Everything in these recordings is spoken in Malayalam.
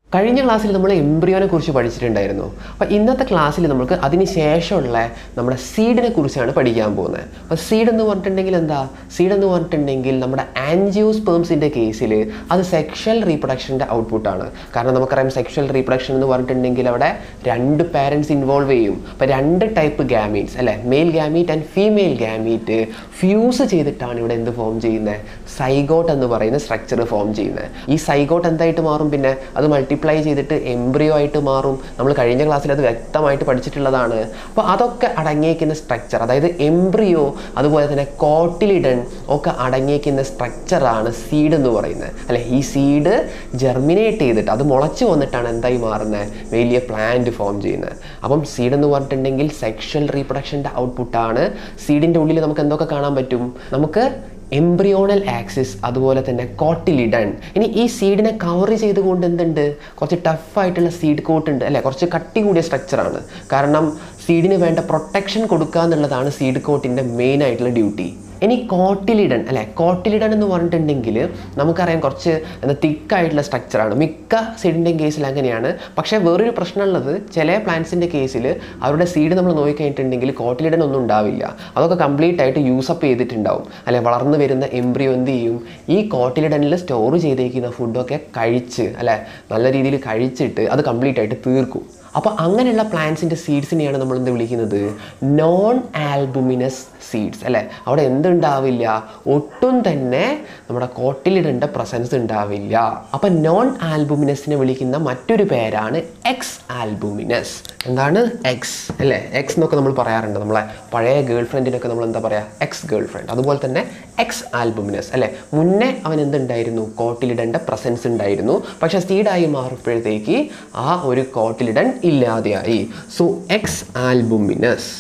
കഴിഞ്ഞ ക്ലാസ്സിൽ നമ്മൾ എംബ്രിയോനെ കുറിച്ച് പഠിച്ചിട്ടുണ്ടായിരുന്നു അപ്പോൾ ഇന്നത്തെ ക്ലാസ്സിൽ നമുക്ക് അതിന് ശേഷമുള്ള നമ്മുടെ സീഡിനെ കുറിച്ചാണ് പഠിക്കാൻ പോകുന്നത് അപ്പോൾ സീഡ് എന്ന് പറഞ്ഞിട്ടുണ്ടെങ്കിൽ എന്താ സീഡ് എന്ന് പറഞ്ഞിട്ടുണ്ടെങ്കിൽ നമ്മുടെ ആൻജിയോസ്പേംസിൻ്റെ കേസിൽ അത് സെക്ഷൽ റീപ്രൊഡക്ഷൻ്റെ ഔട്ട്പുട്ടാണ് കാരണം നമുക്കറിയാം സെക്ഷൽ റീപ്രൊഡക്ഷൻ എന്ന് പറഞ്ഞിട്ടുണ്ടെങ്കിൽ അവിടെ രണ്ട് പാരൻസ് ഇൻവോൾവ് ചെയ്യും അപ്പോൾ രണ്ട് ടൈപ്പ് ഗാമീറ്റ്സ് അല്ലേ male gamete and female gamete fuse ചെയ്തിട്ടാണ് ഇവിടെ എന്ത് ഫോം ചെയ്യുന്നത് സൈഗോട്ട് എന്ന് പറയുന്ന സ്ട്രക്ചർ ഫോം ചെയ്യുന്നത് ഈ സൈഗോട്ട് എന്തായിട്ട് മാറും പിന്നെ അത് മൾട്ടിപ്ലൈ ചെയ്തിട്ട് എംബ്രിയോ ആയിട്ട് മാറും നമ്മൾ കഴിഞ്ഞ ക്ലാസ്സിൽ അത് വ്യക്തമായിട്ട് പഠിച്ചിട്ടുള്ളതാണ് അപ്പോൾ അതൊക്കെ അടങ്ങിയേക്കുന്ന സ്ട്രക്ചർ അതായത് എംബ്രിയോ അതുപോലെ തന്നെ കോട്ടിലിഡൻ ഒക്കെ അടങ്ങിയേക്കുന്ന സ്ട്രക്ചറാണ് സീഡ് എന്ന് പറയുന്നത് അല്ലെ ഈ സീഡ് ജെർമിനേറ്റ് ചെയ്തിട്ട് അത് മുളച്ച് വന്നിട്ടാണ് എന്തായി മാറുന്നത് വലിയ പ്ലാന്റ് ഫോം ചെയ്യുന്നത് അപ്പം സീഡ് എന്ന് പറഞ്ഞിട്ടുണ്ടെങ്കിൽ സെക്ഷൽ റീപ്രൊഡക്ഷൻ്റെ ഔട്ട്പുട്ടാണ് സീഡിൻ്റെ ഉള്ളിൽ നമുക്ക് എന്തൊക്കെ കാണാൻ പറ്റും നമുക്ക് എംബ്രിയോണൽ ആക്സിസ് അതുപോലെ തന്നെ കോട്ടിലിഡൺ ഇനി ഈ സീഡിനെ കവർ ചെയ്തുകൊണ്ട് എന്തുണ്ട് കുറച്ച് ടഫായിട്ടുള്ള സീഡ് കോട്ട് ഉണ്ട് അല്ലേ കുറച്ച് കട്ടി കൂടിയ സ്ട്രക്ചറാണ് കാരണം സീഡിന് വേണ്ട പ്രൊട്ടക്ഷൻ കൊടുക്കുക എന്നുള്ളതാണ് സീഡ് കോട്ടിൻ്റെ മെയിൻ ആയിട്ടുള്ള ഡ്യൂട്ടി ഇനി കോട്ടിലിഡൺ അല്ലെ കോട്ടിലിഡൺ എന്ന് പറഞ്ഞിട്ടുണ്ടെങ്കിൽ നമുക്കറിയാം കുറച്ച് എന്താ തിക്കായിട്ടുള്ള സ്ട്രക്ചറാണ് മിക്ക സീഡിൻ്റെയും കേസിൽ അങ്ങനെയാണ് പക്ഷേ വേറൊരു പ്രശ്നമുള്ളത് ചില പ്ലാന്റ്സിൻ്റെ കേസിൽ അവരുടെ സീഡ് നമ്മൾ നോക്കിക്കഴിഞ്ഞിട്ടുണ്ടെങ്കിൽ കോട്ടിലിഡൺ ഒന്നും ഉണ്ടാവില്ല അതൊക്കെ കംപ്ലീറ്റ് ആയിട്ട് യൂസപ്പ് ചെയ്തിട്ടുണ്ടാവും അല്ലെ വളർന്നു വരുന്ന എംബ്രിയോ എന്ത് ചെയ്യും ഈ കോട്ടിലിഡനിൽ സ്റ്റോർ ചെയ്തേക്കുന്ന ഫുഡൊക്കെ കഴിച്ച് അല്ലെ നല്ല രീതിയിൽ കഴിച്ചിട്ട് അത് കംപ്ലീറ്റ് ആയിട്ട് തീർക്കും അപ്പോൾ അങ്ങനെയുള്ള പ്ലാന്റ്സിൻ്റെ സീഡ്സിനെയാണ് നമ്മൾ എന്ത് വിളിക്കുന്നത് നോൺ ആൽബുമിനസ് സീഡ്സ് അല്ലേ അവിടെ എന്തുണ്ടാവില്ല ഒട്ടും തന്നെ നമ്മുടെ കോട്ടിലിടേണ്ട പ്രസൻസ് ഉണ്ടാവില്ല അപ്പം നോൺ ആൽബുമിനസിനെ വിളിക്കുന്ന മറ്റൊരു പേരാണ് എക്സ് ആൽബുമിനസ് എന്താണ് എക്സ് അല്ലേ എക്സ് എന്നൊക്കെ നമ്മൾ പറയാറുണ്ട് നമ്മളെ പഴയ ഗേൾ ഫ്രണ്ടിനൊക്കെ നമ്മൾ എന്താ പറയുക എക്സ് ഗേൾ ഫ്രണ്ട് അതുപോലെ തന്നെ എക്സ് ആൽബുമിനസ് അല്ലേ മുന്നേ അവൻ എന്തുണ്ടായിരുന്നു കോട്ടിലിടേണ്ട പ്രസൻസ് ഉണ്ടായിരുന്നു പക്ഷേ സീഡായി മാറുമ്പോഴത്തേക്ക് ആ ഒരു കോട്ടിലിടൻ ഇല്ലാതെയായി so ex albuminous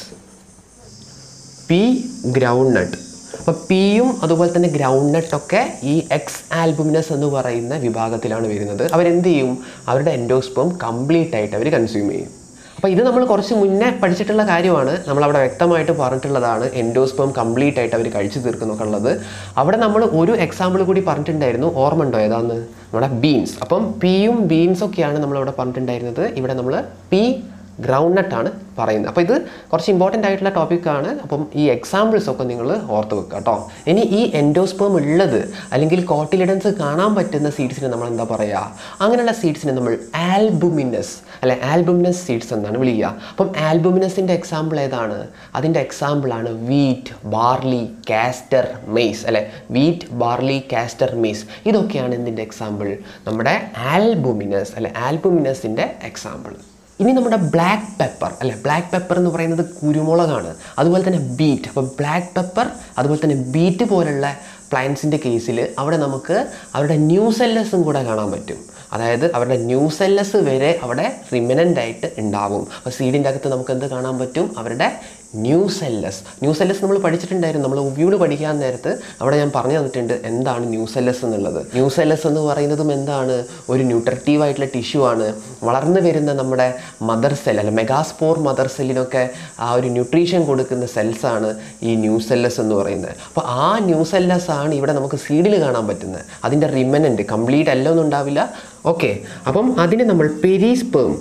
pea groundnut അപ്പോൾ പിയും അതുപോലെ തന്നെ ഗ്രൗണ്ട് നട്ടൊക്കെ ഈ എക്സ് ആൽബുമിനസ് എന്ന് പറയുന്ന വിഭാഗത്തിലാണ് വരുന്നത് അവരെന്ത് ചെയ്യും അവരുടെ എൻഡോസ്പം കംപ്ലീറ്റ് ആയിട്ട് അവർ കൺസ്യൂം ചെയ്യും അപ്പോൾ ഇത് നമ്മൾ കുറച്ച് മുന്നേ പഠിച്ചിട്ടുള്ള കാര്യമാണ് നമ്മളവിടെ വ്യക്തമായിട്ട് പറഞ്ഞിട്ടുള്ളതാണ് എൻഡോസ്പം കംപ്ലീറ്റ് ആയിട്ട് അവർ കഴിച്ചു തീർക്കുന്നൊക്കെ ഉള്ളത് അവിടെ നമ്മൾ ഒരു എക്സാമ്പിൾ കൂടി പറഞ്ഞിട്ടുണ്ടായിരുന്നു ഓർമ്മ ഉണ്ടോ ഏതാന്ന് നമ്മുടെ ബീൻസ് അപ്പം പിയും ബീൻസൊക്കെയാണ് നമ്മളിവിടെ പറഞ്ഞിട്ടുണ്ടായിരുന്നത് ഇവിടെ നമ്മൾ പി ഗ്രൗണ്ട് നട്ടാണ് പറയുന്നത് അപ്പോൾ ഇത് കുറച്ച് ഇമ്പോർട്ടൻ്റ് ആയിട്ടുള്ള ടോപ്പിക്കാണ് അപ്പം ഈ എക്സാമ്പിൾസ് ഒക്കെ നിങ്ങൾ ഓർത്ത് വെക്കുക കേട്ടോ ഇനി ഈ എൻഡോസ്പേം ഉള്ളത് അല്ലെങ്കിൽ കോട്ടിലിഡൻസ് കാണാൻ പറ്റുന്ന സീഡ്സിനെ നമ്മൾ എന്താ പറയുക അങ്ങനെയുള്ള സീഡ്സിനെ നമ്മൾ ആൽബുമിനസ് അല്ലെ ആൽബുമിനസ് സീഡ്സ് എന്നാണ് വിളിക്കുക അപ്പം ആൽബുമിനസിൻ്റെ എക്സാമ്പിൾ ഏതാണ് അതിൻ്റെ എക്സാമ്പിളാണ് വീറ്റ് ബാർലി കാസ്റ്റർ മെയ്സ് അല്ലെ വീറ്റ് ബാർലി കാസ്റ്റർ മെയ്സ് ഇതൊക്കെയാണ് എന്തിൻ്റെ എക്സാമ്പിൾ നമ്മുടെ ആൽബുമിനസ് അല്ലെ ആൽബുമിനസിൻ്റെ എക്സാമ്പിൾ ഇനി നമ്മുടെ ബ്ലാക്ക് പെപ്പർ അല്ലെ ബ്ലാക്ക് പെപ്പർ എന്ന് പറയുന്നത് കുരുമുളകാണ് അതുപോലെ തന്നെ ബീറ്റ് അപ്പോൾ ബ്ലാക്ക് പെപ്പർ അതുപോലെ തന്നെ ബീറ്റ് പോലുള്ള പ്ലാന്റ്സിൻ്റെ കേസിൽ അവിടെ നമുക്ക് അവരുടെ ന്യൂസെല്ലസും കൂടെ കാണാൻ പറ്റും അതായത് അവരുടെ ന്യൂസെല്ലസ് വരെ അവിടെ റിമനൻ്റ് ആയിട്ട് ഉണ്ടാവും അപ്പോൾ സീഡിൻ്റെ അകത്ത് നമുക്ക് എന്ത് കാണാൻ പറ്റും അവരുടെ ന്യൂസെല്ലസ് ന്യൂസെല്ലസ് നമ്മൾ പഠിച്ചിട്ടുണ്ടായിരുന്നു നമ്മൾ ഉവ്യൂട് പഠിക്കാൻ നേരത്ത് അവിടെ ഞാൻ പറഞ്ഞു തന്നിട്ടുണ്ട് എന്താണ് ന്യൂസെല്ലസ് എന്നുള്ളത് ന്യൂസെല്ലസ് എന്ന് പറയുന്നതും എന്താണ് ഒരു ന്യൂട്രറ്റീവ് ആയിട്ടുള്ള ടിഷ്യൂ ആണ് വളർന്നു വരുന്ന നമ്മുടെ മദർ സെൽ അല്ല മെഗാസ്പോർ മദർ സെല്ലിനൊക്കെ ആ ഒരു ന്യൂട്രീഷൻ കൊടുക്കുന്ന സെൽസാണ് ഈ ന്യൂസെല്ലസ് എന്ന് പറയുന്നത് അപ്പോൾ ആ ന്യൂസെല്ലസ് ആണ് ഇവിടെ നമുക്ക് സീഡിൽ കാണാൻ പറ്റുന്നത് അതിൻ്റെ റിമനൻ്റ് കംപ്ലീറ്റ് എല്ലാം ഒന്നും ഉണ്ടാവില്ല ഓക്കെ അപ്പം അതിനെ നമ്മൾ പെരീസ്പേം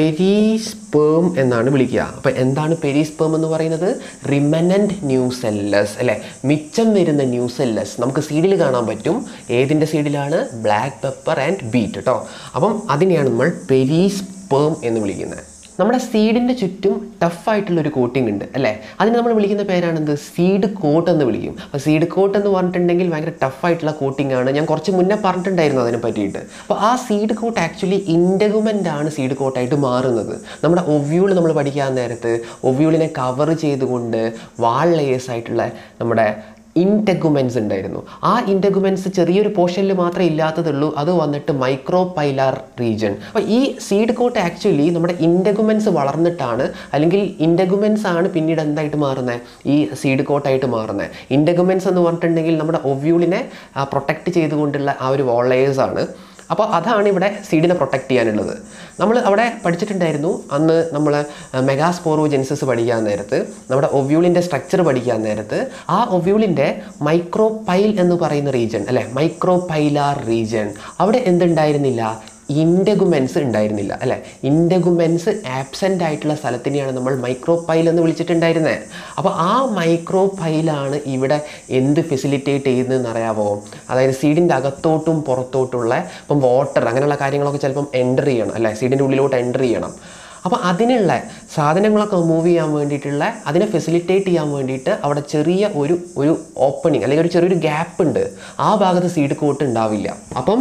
പെരീസ്പേം എന്നാണ് വിളിക്കുക അപ്പോൾ എന്താണ് പെരീസ്പേം എന്ന് പറയുന്നത് റിമനൻ്റ് ന്യൂസെല്ലസ് അല്ലേ മിച്ചം വരുന്ന ന്യൂസെല്ലസ് നമുക്ക് സീഡിൽ കാണാൻ പറ്റും ഏതിൻ്റെ സീഡിലാണ് ബ്ലാക്ക് പെപ്പർ ആൻഡ് ബീറ്റ് കേട്ടോ അപ്പം അതിനെയാണ് നമ്മൾ പെരീസ്പേം എന്ന് വിളിക്കുന്നത് നമ്മുടെ സീഡിൻ്റെ ചുറ്റും ടഫായിട്ടുള്ള ഒരു കോട്ടിംഗ് ഉണ്ട് അല്ലേ അതിന് നമ്മൾ വിളിക്കുന്ന പേരാണെന്ത് സീഡ് കോട്ട് എന്ന് വിളിക്കും അപ്പോൾ സീഡ് കോട്ട് എന്ന് പറഞ്ഞിട്ടുണ്ടെങ്കിൽ ഭയങ്കര ടഫായിട്ടുള്ള കോട്ടിംഗ് ആണ് ഞാൻ കുറച്ച് മുന്നേ പറഞ്ഞിട്ടുണ്ടായിരുന്നു അതിനെ പറ്റിയിട്ട് അപ്പോൾ ആ സീഡ് കോട്ട് ആക്ച്വലി ഇൻഡഗുമെൻ്റ് ആണ് സീഡ് കോട്ടായിട്ട് മാറുന്നത് നമ്മുടെ ഒവ്യൂൾ നമ്മൾ പഠിക്കാൻ നേരത്ത് ഒവ്യൂളിനെ കവർ ചെയ്തുകൊണ്ട് വാൾ ലെയേഴ്സ് ആയിട്ടുള്ള നമ്മുടെ ഇൻറ്റഗുമെൻസ് ഉണ്ടായിരുന്നു ആ ഇൻറ്റഗുമെൻസ് ചെറിയൊരു പോർഷനിൽ മാത്രമേ ഇല്ലാത്തതുള്ളൂ അത് വന്നിട്ട് മൈക്രോ പൈലാർ റീജൻ അപ്പോൾ ഈ സീഡ് കോട്ട് ആക്ച്വലി നമ്മുടെ ഇൻറ്റഗുമെൻസ് വളർന്നിട്ടാണ് അല്ലെങ്കിൽ ഇൻറ്റഗുമെൻസ് ആണ് പിന്നീട് എന്തായിട്ട് മാറുന്നത് ഈ സീഡ് കോട്ടായിട്ട് മാറുന്നത് ഇൻറ്റഗുമെൻസ് എന്ന് പറഞ്ഞിട്ടുണ്ടെങ്കിൽ നമ്മുടെ ഒവ്യൂളിനെ പ്രൊട്ടക്റ്റ് ചെയ്തുകൊണ്ടുള്ള ആ ഒരു വോളേഴ്സ് ആണ് അപ്പോൾ അതാണ് ഇവിടെ സീഡിനെ പ്രൊട്ടക്റ്റ് ചെയ്യാനുള്ളത് നമ്മൾ അവിടെ പഠിച്ചിട്ടുണ്ടായിരുന്നു അന്ന് നമ്മൾ മെഗാസ്പോറോ ജെൻസസ് പഠിക്കാൻ നേരത്ത് നമ്മുടെ ഒവ്യൂളിൻ്റെ സ്ട്രക്ചർ പഠിക്കാൻ നേരത്ത് ആ ഒവ്യൂളിൻ്റെ മൈക്രോ പൈൽ എന്ന് പറയുന്ന റീജൻ അല്ലേ മൈക്രോ പൈലാർ റീജൻ അവിടെ എന്തുണ്ടായിരുന്നില്ല ഇൻഡഗുമെൻസ് ഉണ്ടായിരുന്നില്ല അല്ലേ ഇൻഡഗുമെൻസ് ആബ്സെൻ്റ് ആയിട്ടുള്ള സ്ഥലത്തിനെയാണ് നമ്മൾ മൈക്രോ പൈൽ എന്ന് വിളിച്ചിട്ടുണ്ടായിരുന്നത് അപ്പോൾ ആ മൈക്രോ പൈലാണ് ഇവിടെ എന്ത് ഫെസിലിറ്റേറ്റ് ചെയ്യുന്നതെന്ന് അറിയാമോ അതായത് സീഡിൻ്റെ അകത്തോട്ടും പുറത്തോട്ടുള്ള ഇപ്പം വാട്ടർ അങ്ങനെയുള്ള കാര്യങ്ങളൊക്കെ ചിലപ്പം എൻ്റർ ചെയ്യണം അല്ലേ സീഡിൻ്റെ ഉള്ളിലോട്ട് എൻ്റർ ചെയ്യണം അപ്പോൾ അതിനുള്ള സാധനങ്ങളൊക്കെ മൂവ് ചെയ്യാൻ വേണ്ടിയിട്ടുള്ള അതിനെ ഫെസിലിറ്റേറ്റ് ചെയ്യാൻ വേണ്ടിയിട്ട് അവിടെ ചെറിയ ഒരു ഒരു ഓപ്പണിങ് അല്ലെങ്കിൽ ഒരു ചെറിയൊരു ഗ്യാപ്പ് ഉണ്ട് ആ ഭാഗത്ത് സീഡ് കോട്ട് ഉണ്ടാവില്ല അപ്പം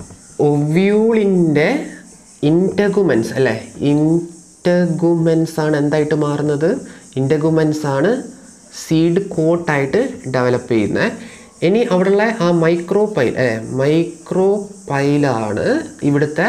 ഒവ്യൂളിൻ്റെ ഇൻറ്റഗുമെൻസ് അല്ലേ ഇൻറ്റഗുമെൻസ് ആണ് എന്തായിട്ട് മാറുന്നത് ഇൻറ്റഗുമെൻസ് ആണ് സീഡ് കോട്ടായിട്ട് ഡെവലപ്പ് ചെയ്യുന്നത് ഇനി അവിടെയുള്ള ആ മൈക്രോ പൈൽ അല്ലേ മൈക്രോ പൈലാണ് ഇവിടുത്തെ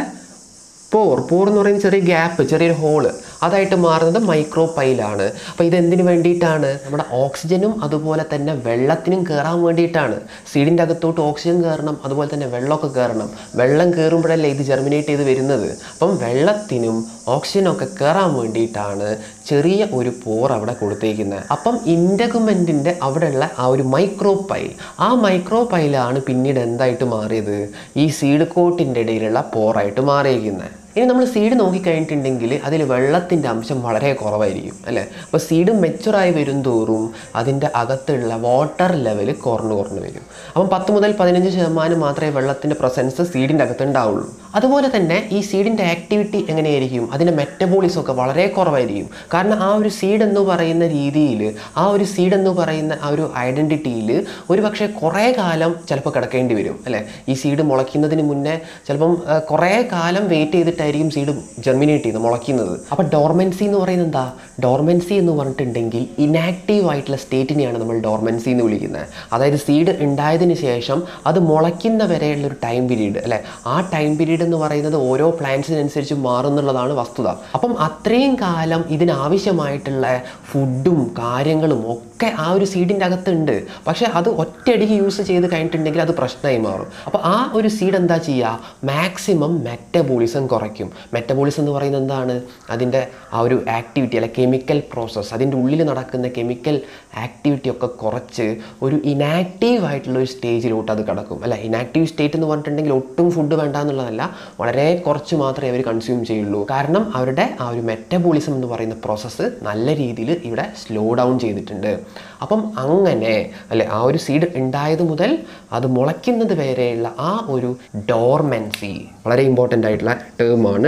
പോർ പോർ എന്ന് പറയുന്ന ചെറിയ ഗ്യാപ്പ് ചെറിയൊരു ഹോള് അതായിട്ട് മാറുന്നത് മൈക്രോ പൈലാണ് അപ്പോൾ ഇത് എന്തിനു വേണ്ടിയിട്ടാണ് നമ്മുടെ ഓക്സിജനും അതുപോലെ തന്നെ വെള്ളത്തിനും കയറാൻ വേണ്ടിയിട്ടാണ് സീഡിൻ്റെ അകത്തോട്ട് ഓക്സിജൻ കയറണം അതുപോലെ തന്നെ വെള്ളമൊക്കെ കയറണം വെള്ളം കയറുമ്പോഴല്ലേ ഇത് ജെർമിനേറ്റ് ചെയ്ത് വരുന്നത് അപ്പം വെള്ളത്തിനും ഓക്സിജനും ഒക്കെ കയറാൻ വേണ്ടിയിട്ടാണ് ചെറിയ ഒരു പോർ അവിടെ കൊടുത്തേക്കുന്നത് അപ്പം ഇൻഡഗുമെൻറ്റിൻ്റെ അവിടെയുള്ള ആ ഒരു മൈക്രോ പൈൽ ആ മൈക്രോ പൈലാണ് പിന്നീട് എന്തായിട്ട് മാറിയത് ഈ സീഡ് കോട്ടിൻ്റെ ഇടയിലുള്ള പോറായിട്ട് മാറിയിരിക്കുന്നത് ഇനി നമ്മൾ സീഡ് നോക്കിക്കഴിഞ്ഞിട്ടുണ്ടെങ്കിൽ അതിൽ വെള്ളത്തിൻ്റെ അംശം വളരെ കുറവായിരിക്കും അല്ലേ അപ്പോൾ സീഡ് മെച്ചുറായി വരും തോറും അതിൻ്റെ അകത്തുള്ള വാട്ടർ ലെവൽ കുറഞ്ഞു കുറഞ്ഞു വരും അപ്പം പത്ത് മുതൽ പതിനഞ്ച് ശതമാനം മാത്രമേ വെള്ളത്തിൻ്റെ പ്രസൻസ് സീഡിൻ്റെ അകത്ത് ഉണ്ടാവുള്ളൂ അതുപോലെ തന്നെ ഈ സീഡിൻ്റെ ആക്ടിവിറ്റി എങ്ങനെയായിരിക്കും അതിൻ്റെ മെറ്റബോളിസം ഒക്കെ വളരെ കുറവായിരിക്കും കാരണം ആ ഒരു സീഡ് എന്ന് പറയുന്ന രീതിയിൽ ആ ഒരു സീഡ് എന്ന് പറയുന്ന ആ ഒരു ഐഡൻറ്റിറ്റിയിൽ ഒരു പക്ഷേ കുറേ കാലം ചിലപ്പോൾ കിടക്കേണ്ടി വരും അല്ലേ ഈ സീഡ് മുളയ്ക്കുന്നതിന് മുന്നേ ചിലപ്പം ആ, കുറേ കാലം വെയിറ്റ് ചെയ്തിട്ടായിരിക്കും സീഡ് ജെർമിനേറ്റ് ചെയ്യുന്നത് മുളയ്ക്കുന്നത് അപ്പോൾ ഡോർമെൻസി എന്ന് പറയുന്നത് എന്താ ഡോർമെൻസി എന്ന് പറഞ്ഞിട്ടുണ്ടെങ്കിൽ ഇനാക്റ്റീവ് ആയിട്ടുള്ള സ്റ്റേറ്റിനെയാണ് നമ്മൾ ഡോർമെൻസി എന്ന് വിളിക്കുന്നത് അതായത് സീഡ് ഉണ്ടായതിന് ശേഷം അത് മുളയ്ക്കുന്ന വരെയുള്ള ഒരു ടൈം പീരീഡ് അല്ലേ ആ ടൈം പീരീഡ് എന്ന് പറയുന്നത് ഓരോ പ്ലാന്റ്സിനനുസരിച്ച് മാറുന്നുള്ളതാണ് വസ്തുത അപ്പം അത്രയും കാലം ഇതിനാവശ്യമായിട്ടുള്ള ഫുഡും കാര്യങ്ങളും ഒക്കെ ആ ഒരു സീഡിൻ്റെ അകത്തുണ്ട് പക്ഷേ അത് ഒറ്റയടിക്ക് യൂസ് ചെയ്ത് കഴിഞ്ഞിട്ടുണ്ടെങ്കിൽ അത് പ്രശ്നമായി മാറും അപ്പോൾ ആ ഒരു സീഡ് എന്താ ചെയ്യുക മാക്സിമം മെറ്റബോളിസം കുറയ്ക്കും മെറ്റബോളിസം എന്ന് പറയുന്നത് എന്താണ് അതിൻ്റെ ആ ഒരു ആക്ടിവിറ്റി അല്ലെ കെമിക്കൽ പ്രോസസ്സ് അതിൻ്റെ ഉള്ളിൽ നടക്കുന്ന കെമിക്കൽ ആക്ടിവിറ്റി ഒക്കെ കുറച്ച് ഒരു ഇനാക്റ്റീവ് ആയിട്ടുള്ള ഒരു സ്റ്റേജിലോട്ട് അത് കിടക്കും അല്ല ഇനാക്റ്റീവ് സ്റ്റേറ്റ് എന്ന് പറഞ്ഞിട്ടുണ്ടെങ്കിൽ ഒട്ടും ഫുഡ് വേണ്ട എന്നുള്ളതല്ല വളരെ കുറച്ച് മാത്രമേ അവർ കൺസ്യൂം ചെയ്യുള്ളൂ കാരണം അവരുടെ ആ ഒരു മെറ്റബോളിസം എന്ന് പറയുന്ന പ്രോസസ്സ് നല്ല രീതിയിൽ ഇവിടെ സ്ലോ ഡൗൺ ചെയ്തിട്ടുണ്ട് അപ്പം അങ്ങനെ അല്ലെ ആ ഒരു സീഡ് ഉണ്ടായത് മുതൽ അത് മുളയ്ക്കുന്നത് വരെയുള്ള ആ ഒരു ഡോർമെൻസി വളരെ ഇമ്പോർട്ടൻ്റ് ആയിട്ടുള്ള ടേമാണ്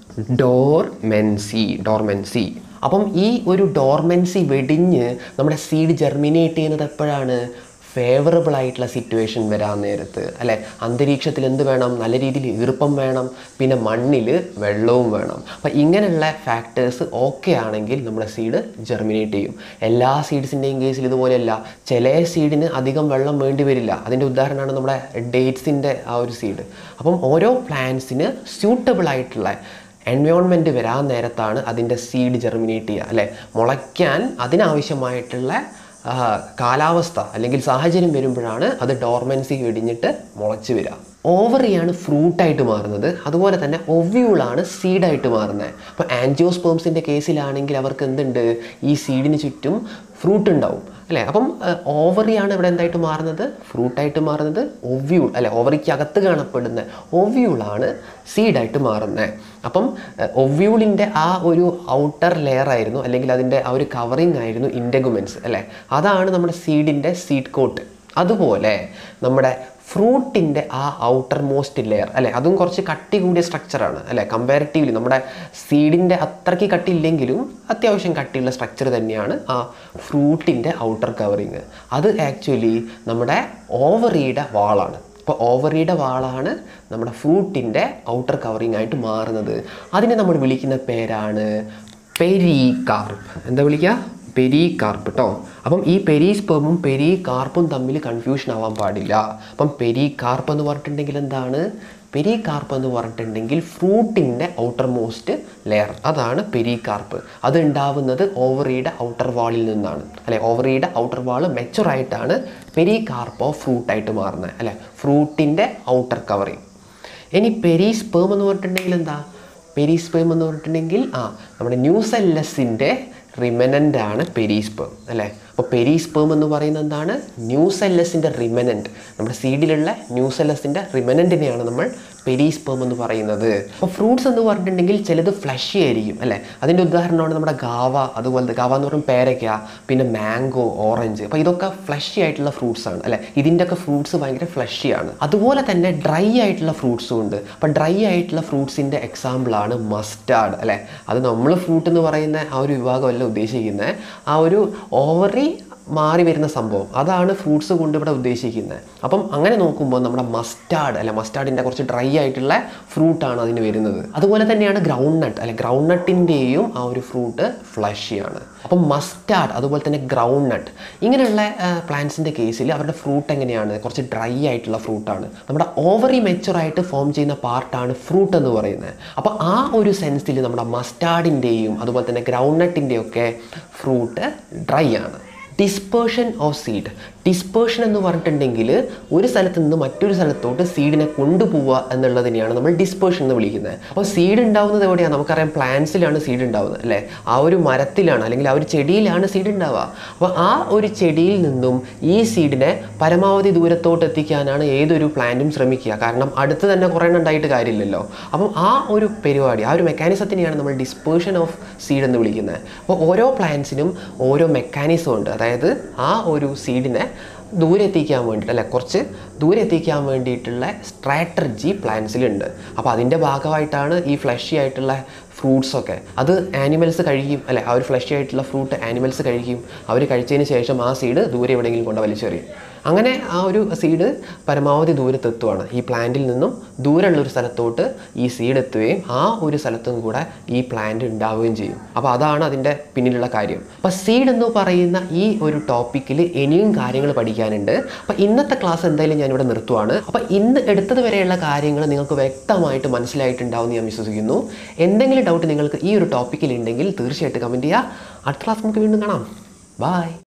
ഡോർമെൻസി ഡോർമെൻസി അപ്പം ഈ ഒരു ഡോർമെൻസി വെടിഞ്ഞ് നമ്മുടെ സീഡ് ജെർമിനേറ്റ് ചെയ്യുന്നത് എപ്പോഴാണ് ഫേവറബിൾ ആയിട്ടുള്ള സിറ്റുവേഷൻ വരാൻ നേരത്ത് അല്ലെ അന്തരീക്ഷത്തിൽ എന്ത് വേണം നല്ല രീതിയിൽ ഈർപ്പം വേണം പിന്നെ മണ്ണിൽ വെള്ളവും വേണം അപ്പം ഇങ്ങനെയുള്ള ഫാക്ടേഴ്സ് ഓക്കെ ആണെങ്കിൽ നമ്മുടെ സീഡ് ജെർമിനേറ്റ് ചെയ്യും എല്ലാ സീഡ്സിൻ്റെയും കേസിൽ ഇതുപോലെയല്ല ചില സീഡിന് അധികം വെള്ളം വേണ്ടി വരില്ല അതിൻ്റെ ഉദാഹരണമാണ് നമ്മുടെ ഡേറ്റ്സിൻ്റെ ആ ഒരു സീഡ് അപ്പം ഓരോ പ്ലാന്റ്സിന് സ്യൂട്ടബിൾ ആയിട്ടുള്ള എൻവയോൺമെൻറ്റ് വരാൻ നേരത്താണ് അതിൻ്റെ സീഡ് ജെർമിനേറ്റ് ചെയ്യുക അല്ലേ മുളയ്ക്കാൻ അതിനാവശ്യമായിട്ടുള്ള ആ, കാലാവസ്ഥ അല്ലെങ്കിൽ സാഹചര്യം വരുമ്പോഴാണ് അത് ഡോർമെൻസി വെടിഞ്ഞിട്ട് മുളച്ച് വരിക ഓവറിയാണ് ഫ്രൂട്ടായിട്ട് മാറുന്നത് അതുപോലെ തന്നെ ഒവ്യൂളാണ് സീഡായിട്ട് മാറുന്നത് അപ്പോൾ ആൻജിയോസ്പേംസിൻ്റെ കേസിലാണെങ്കിൽ അവർക്ക് എന്തുണ്ട് ഈ സീഡിന് ചുറ്റും ഫ്രൂട്ട് ഉണ്ടാവും അല്ലേ അപ്പം ഓവറിയാണ് ഇവിടെ എന്തായിട്ട് മാറുന്നത് ഫ്രൂട്ടായിട്ട് മാറുന്നത് ഒവ്യൂൾ അല്ലെ ഓവറിക്ക് അകത്ത് കാണപ്പെടുന്ന ഒവ്യൂളാണ് സീഡായിട്ട് മാറുന്നത് അപ്പം ഒവ്യൂളിൻ്റെ ആ ഒരു ഔട്ടർ ലെയർ ആയിരുന്നു അല്ലെങ്കിൽ അതിൻ്റെ ആ ഒരു കവറിങ് ആയിരുന്നു ഇൻഡഗുമെൻസ് അല്ലേ അതാണ് നമ്മുടെ സീഡിൻ്റെ സീഡ് കോട്ട് അതുപോലെ നമ്മുടെ ഫ്രൂട്ടിൻ്റെ ആ ഔട്ടർ മോസ്റ്റ് ലെയർ അല്ലേ അതും കുറച്ച് കട്ടി കൂടിയ സ്ട്രക്ചറാണ് അല്ലേ കമ്പാരിറ്റീവ്ലി നമ്മുടെ സീഡിൻ്റെ അത്രയ്ക്ക് കട്ടിയില്ലെങ്കിലും അത്യാവശ്യം കട്ടിയുള്ള സ്ട്രക്ചർ തന്നെയാണ് ആ ഫ്രൂട്ടിൻ്റെ ഔട്ടർ കവറിങ് അത് ആക്ച്വലി നമ്മുടെ ഓവറിയുടെ വാളാണ് അപ്പോൾ ഓവറിയുടെ വാളാണ് നമ്മുടെ ഫ്രൂട്ടിൻ്റെ ഔട്ടർ കവറിങ് ആയിട്ട് മാറുന്നത് അതിനെ നമ്മൾ വിളിക്കുന്ന പേരാണ് പെരികാർപ്പ് എന്താ വിളിക്കുക പെരി കാർപ്പ് കേട്ടോ അപ്പം ഈ പെരി സ്പെർമും പെരി കാർപ്പും തമ്മിൽ കൺഫ്യൂഷൻ ആവാൻ പാടില്ല അപ്പം പെരി കാർപ്പ് എന്ന് പറഞ്ഞിട്ടുണ്ടെങ്കിൽ എന്താണ് പെരി കാർപ്പ് എന്ന് പറഞ്ഞിട്ടുണ്ടെങ്കിൽ ഫ്രൂട്ടിൻ്റെ ഔട്ടർ മോസ്റ്റ് ലെയർ അതാണ് പെരി കാർപ്പ് അത് ഉണ്ടാവുന്നത് ഓവറിയുടെ ഔട്ടർ വാളിൽ നിന്നാണ് അല്ലെ ഓവറിയുടെ ഔട്ടർ വാൾ മെച്ചുറായിട്ടാണ് പെരി കാർപ്പോ ഫ്രൂട്ടായിട്ട് മാറുന്നത് അല്ലെ ഫ്രൂട്ടിൻ്റെ ഔട്ടർ കവറിങ് ഇനി പെരി സ്പേം എന്ന് പറഞ്ഞിട്ടുണ്ടെങ്കിൽ എന്താ പെരി സ്പേം എന്ന് പറഞ്ഞിട്ടുണ്ടെങ്കിൽ ആ നമ്മുടെ ന്യൂസെല്ലസിൻ്റെ റിമനൻ്റ് ആണ് പെരീസ്പേം അല്ലേ അപ്പോൾ പെരീസ്പേം എന്ന് പറയുന്നത് എന്താണ് ന്യൂസെല്ലസിൻ്റെ റിമനൻറ്റ് നമ്മുടെ സീഡിലുള്ള ന്യൂസെല്ലസിൻ്റെ റിമനൻറ്റിനെയാണ് നമ്മൾ പെരീസ്പേം എന്ന് പറയുന്നത് അപ്പോൾ ഫ്രൂട്ട്സ് എന്ന് പറഞ്ഞിട്ടുണ്ടെങ്കിൽ ചിലത് ഫ്ലഷി ആയിരിക്കും അല്ലേ അതിൻ്റെ ഉദാഹരണമാണ് നമ്മുടെ ഗാവ അതുപോലത്തെ ഗാവ എന്ന് പറയുമ്പോൾ പേരയ്ക്ക പിന്നെ മാംഗോ ഓറഞ്ച് അപ്പോൾ ഇതൊക്കെ ഫ്ലഷി ആയിട്ടുള്ള ഫ്രൂട്ട്സ് ആണ് അല്ലേ ഇതിൻ്റെ ഒക്കെ ഫ്രൂട്ട്സ് ഭയങ്കര ഫ്ലഷി ആണ് അതുപോലെ തന്നെ ഡ്രൈ ആയിട്ടുള്ള ഫ്രൂട്ട്സും ഉണ്ട് അപ്പോൾ ഡ്രൈ ആയിട്ടുള്ള ഫ്രൂട്ട്സിൻ്റെ എക്സാമ്പിളാണ് മസ്റ്റാർഡ് അല്ലേ അത് നമ്മൾ ഫ്രൂട്ട് എന്ന് പറയുന്ന ആ ഒരു വിഭാഗമല്ല ഉദ്ദേശിക്കുന്നത് ആ ഒരു ഓവറി മാറി വരുന്ന സംഭവം അതാണ് ഫ്രൂട്ട്സ് കൊണ്ട് ഇവിടെ ഉദ്ദേശിക്കുന്നത് അപ്പം അങ്ങനെ നോക്കുമ്പോൾ നമ്മുടെ മസ്റ്റാർഡ് അല്ലെ മസ്റ്റാർഡിൻ്റെ കുറച്ച് ഡ്രൈ ആയിട്ടുള്ള ഫ്രൂട്ടാണ് അതിന് വരുന്നത് അതുപോലെ തന്നെയാണ് ഗ്രൗണ്ട് നട്ട് അല്ലെ ഗ്രൗണ്ട് നട്ടിൻ്റെയും ആ ഒരു ഫ്രൂട്ട് ഫ്ലഷിയാണ് അപ്പം മസ്റ്റാർഡ് അതുപോലെ തന്നെ ഗ്രൗണ്ട് നട്ട് ഇങ്ങനെയുള്ള പ്ലാന്റ്സിൻ്റെ കേസിൽ അവരുടെ ഫ്രൂട്ട് എങ്ങനെയാണ് കുറച്ച് ഡ്രൈ ആയിട്ടുള്ള ഫ്രൂട്ടാണ് നമ്മുടെ ഓവറി മെച്ചുറായിട്ട് ഫോം ചെയ്യുന്ന പാർട്ടാണ് ഫ്രൂട്ട് എന്ന് പറയുന്നത് അപ്പോൾ ആ ഒരു സെൻസിൽ നമ്മുടെ മസ്റ്റാർഡിൻ്റെയും അതുപോലെ തന്നെ ഗ്രൗണ്ട് നട്ടിൻ്റെയും ഒക്കെ ഫ്രൂട്ട് ഡ്രൈ ആണ് ഡിസ്പേർഷൻ ഓഫ് സീഡ് ഡിസ്പേർഷൻ എന്ന് പറഞ്ഞിട്ടുണ്ടെങ്കിൽ ഒരു സ്ഥലത്ത് നിന്ന് മറ്റൊരു സ്ഥലത്തോട്ട് സീഡിനെ കൊണ്ടുപോവുക എന്നുള്ളതിനെയാണ് നമ്മൾ ഡിസ്പേർഷൻ എന്ന് വിളിക്കുന്നത് അപ്പോൾ സീഡ് ഉണ്ടാവുന്നത് എവിടെയാണ് നമുക്കറിയാം പ്ലാന്റ്സിലാണ് സീഡ് ഉണ്ടാവുന്നത് അല്ലേ ആ ഒരു മരത്തിലാണ് അല്ലെങ്കിൽ ആ ഒരു ചെടിയിലാണ് സീഡ് ഉണ്ടാവുക അപ്പോൾ ആ ഒരു ചെടിയിൽ നിന്നും ഈ സീഡിനെ പരമാവധി ദൂരത്തോട്ട് എത്തിക്കാനാണ് ഏതൊരു പ്ലാന്റും ശ്രമിക്കുക കാരണം അടുത്ത് തന്നെ കുറേ ഉണ്ടായിട്ട് കാര്യമില്ലല്ലോ അപ്പം ആ ഒരു പരിപാടി ആ ഒരു മെക്കാനിസത്തിനെയാണ് നമ്മൾ ഡിസ്പേർഷൻ ഓഫ് സീഡ് എന്ന് വിളിക്കുന്നത് അപ്പോൾ ഓരോ പ്ലാന്റ്സിനും ഓരോ മെക്കാനിസം ഉണ്ട് അതായത് ആ ഒരു സീഡിനെ ദൂരെ എത്തിക്കാൻ വേണ്ടിയിട്ട് അല്ലെ കുറച്ച് ദൂരെ എത്തിക്കാൻ വേണ്ടിയിട്ടുള്ള സ്ട്രാറ്റജി പ്ലാന്റ്സിലുണ്ട് അപ്പോൾ അതിൻ്റെ ഭാഗമായിട്ടാണ് ഈ ഫ്ലഷി ആയിട്ടുള്ള ഫ്രൂട്ട്സൊക്കെ അത് ആനിമൽസ് കഴിക്കും അല്ലെ ആ ഒരു ഫ്ലഷി ആയിട്ടുള്ള ഫ്രൂട്ട് ആനിമൽസ് കഴിക്കും അവർ കഴിച്ചതിന് ശേഷം ആ സീഡ് ദൂരെ എവിടെയെങ്കിലും കൊണ്ട് വലിച്ചെറിയും അങ്ങനെ ആ ഒരു സീഡ് പരമാവധി ദൂരത്തെത്തുവാണ് ഈ പ്ലാന്റിൽ നിന്നും ദൂരമുള്ള ഒരു സ്ഥലത്തോട്ട് ഈ സീഡ് എത്തുകയും ആ ഒരു സ്ഥലത്തും കൂടെ ഈ പ്ലാന്റ് ഉണ്ടാവുകയും ചെയ്യും അപ്പോൾ അതാണ് അതിൻ്റെ പിന്നിലുള്ള കാര്യം അപ്പോൾ സീഡ് എന്ന് പറയുന്ന ഈ ഒരു ടോപ്പിക്കിൽ ഇനിയും കാര്യങ്ങൾ പഠിക്കാനുണ്ട് അപ്പോൾ ഇന്നത്തെ ക്ലാസ് എന്തായാലും ഞാനിവിടെ നിർത്തുവാണ് അപ്പോൾ ഇന്ന് എടുത്തത് വരെയുള്ള കാര്യങ്ങൾ നിങ്ങൾക്ക് വ്യക്തമായിട്ട് മനസ്സിലായിട്ടുണ്ടാവും എന്ന് ഞാൻ വിശ്വസിക്കുന്നു എന്തെങ്കിലും ഡൗട്ട് നിങ്ങൾക്ക് ഈ ഒരു ടോപ്പിക്കിൽ ഉണ്ടെങ്കിൽ തീർച്ചയായിട്ടും കമൻറ്റ് ചെയ്യുക അടുത്ത ക്ലാസ് നമുക്ക് വീണ്ടും കാണാം ബായ്